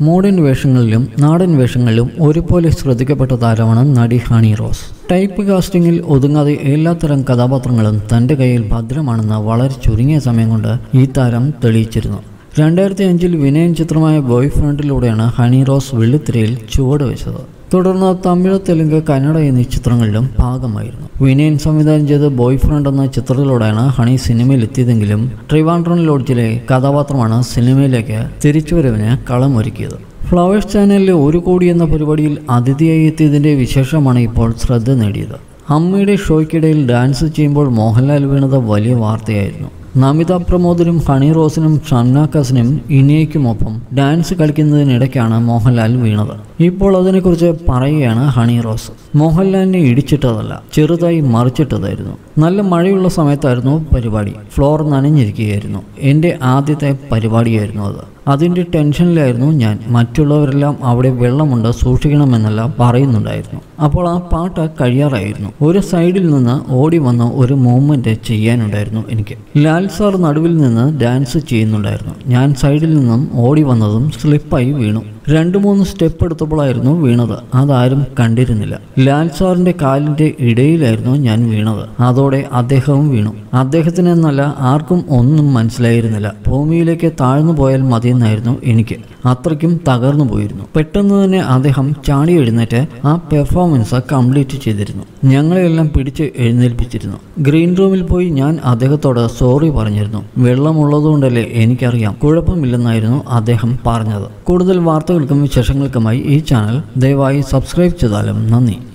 modern വേഷങ്ങളിലും നാടൻ വേഷങ്ങളിലും ഒരുപോലെ ശ്രദ്ധിക്കപ്പെട്ട താരമാണ് നടി ഹണി റോസ് ടൈപ്പ് കാസ്റ്റിംഗിൽ ഒതുങ്ങാതെ എല്ലാത്തരം കഥാപാത്രങ്ങളും തൻ്റെ കയ്യിൽ ഭദ്രമാണെന്ന് വളരെ ചുരുങ്ങിയ സമയം കൊണ്ട് ഈ താരം തെളിയിച്ചിരുന്നു രണ്ടായിരത്തി അഞ്ചിൽ വിനയൻ ചിത്രമായ ബോയ് ഫ്രണ്ടിലൂടെയാണ് ഹണി റോസ് വെള്ളിത്തിരയിൽ ചുവട് വെച്ചത് തുടർന്ന് തമിഴ് തെലുങ്ക് കന്നഡ എന്നീ ചിത്രങ്ങളിലും ഭാഗമായിരുന്നു വിനയൻ സംവിധാനം ചെയ്ത ബോയ് ഫ്രണ്ട് എന്ന ചിത്രത്തിലൂടെയാണ് ഹണി സിനിമയിൽ എത്തിയതെങ്കിലും ട്രിവാൻഡ്രം ലോഡ്ജിലെ കഥാപാത്രമാണ് സിനിമയിലേക്ക് തിരിച്ചുവരവിന് കളമൊരുക്കിയത് ഫ്ലവേഴ്സ് ചാനലിലെ ഒരു കോടി എന്ന പരിപാടിയിൽ അതിഥിയായി എത്തിയതിൻ്റെ വിശേഷമാണ് ഇപ്പോൾ ശ്രദ്ധ നേടിയത് അമ്മയുടെ ഷോയ്ക്കിടയിൽ ഡാൻസ് ചെയ്യുമ്പോൾ മോഹൻലാൽ വീണത് വലിയ വാർത്തയായിരുന്നു നമിത പ്രമോദിനും ഹണി റോസിനും ഷംനാക്കസിനും ഇനിയയ്ക്കുമൊപ്പം ഡാൻസ് കളിക്കുന്നതിനിടയ്ക്കാണ് മോഹൻലാൽ വീണത് ഇപ്പോൾ അതിനെക്കുറിച്ച് പറയുകയാണ് ഹണി റോസ് മോഹൻലാലിനെ ഇടിച്ചിട്ടതല്ല ചെറുതായി മറിച്ചിട്ടതായിരുന്നു നല്ല മഴയുള്ള സമയത്തായിരുന്നു പരിപാടി ഫ്ലോർ നനഞ്ഞിരിക്കുകയായിരുന്നു എൻ്റെ ആദ്യത്തെ പരിപാടിയായിരുന്നു അത് അതിൻ്റെ ടെൻഷനിലായിരുന്നു ഞാൻ മറ്റുള്ളവരെല്ലാം അവിടെ വെള്ളമുണ്ട് സൂക്ഷിക്കണമെന്നെല്ലാം പറയുന്നുണ്ടായിരുന്നു അപ്പോൾ ആ പാട്ട് കഴിയാറായിരുന്നു ഒരു സൈഡിൽ നിന്ന് ഓടി വന്ന് ഒരു മൂവ്മെൻറ്റ് ചെയ്യാനുണ്ടായിരുന്നു എനിക്ക് ലാൽ സാർ നടുവിൽ നിന്ന് ഡാൻസ് ചെയ്യുന്നുണ്ടായിരുന്നു ഞാൻ സൈഡിൽ നിന്നും ഓടി വന്നതും സ്ലിപ്പായി വീണു രണ്ട് മൂന്ന് സ്റ്റെപ്പ് എടുത്തപ്പോഴായിരുന്നു വീണത് അതാരും കണ്ടിരുന്നില്ല ലാൽ സാറിൻ്റെ കാലിൻ്റെ ഇടയിലായിരുന്നു ഞാൻ വീണത് അതോടെ അദ്ദേഹവും വീണു അദ്ദേഹത്തിന് എന്നല്ല ആർക്കും ഒന്നും മനസ്സിലായിരുന്നില്ല ഭൂമിയിലേക്ക് താഴ്ന്നു പോയാൽ മതിയെന്നായിരുന്നു എനിക്ക് അത്രയ്ക്കും തകർന്നു പോയിരുന്നു പെട്ടെന്ന് തന്നെ അദ്ദേഹം ചാടി എഴുന്നേറ്റ് ആ പെർഫോമൻസ് കംപ്ലീറ്റ് ചെയ്തിരുന്നു ഞങ്ങളെയെല്ലാം പിടിച്ച് എഴുന്നേൽപ്പിച്ചിരുന്നു ഗ്രീൻ റൂമിൽ പോയി ഞാൻ അദ്ദേഹത്തോട് സോറി പറഞ്ഞിരുന്നു വെള്ളമുള്ളതുകൊണ്ടല്ലേ എനിക്കറിയാം കുഴപ്പമില്ലെന്നായിരുന്നു അദ്ദേഹം പറഞ്ഞത് കൂടുതൽ വാർത്തകൾക്കും വിശേഷങ്ങൾക്കുമായി ഈ ചാനൽ ദയവായി സബ്സ്ക്രൈബ് ചെയ്താലും നന്ദി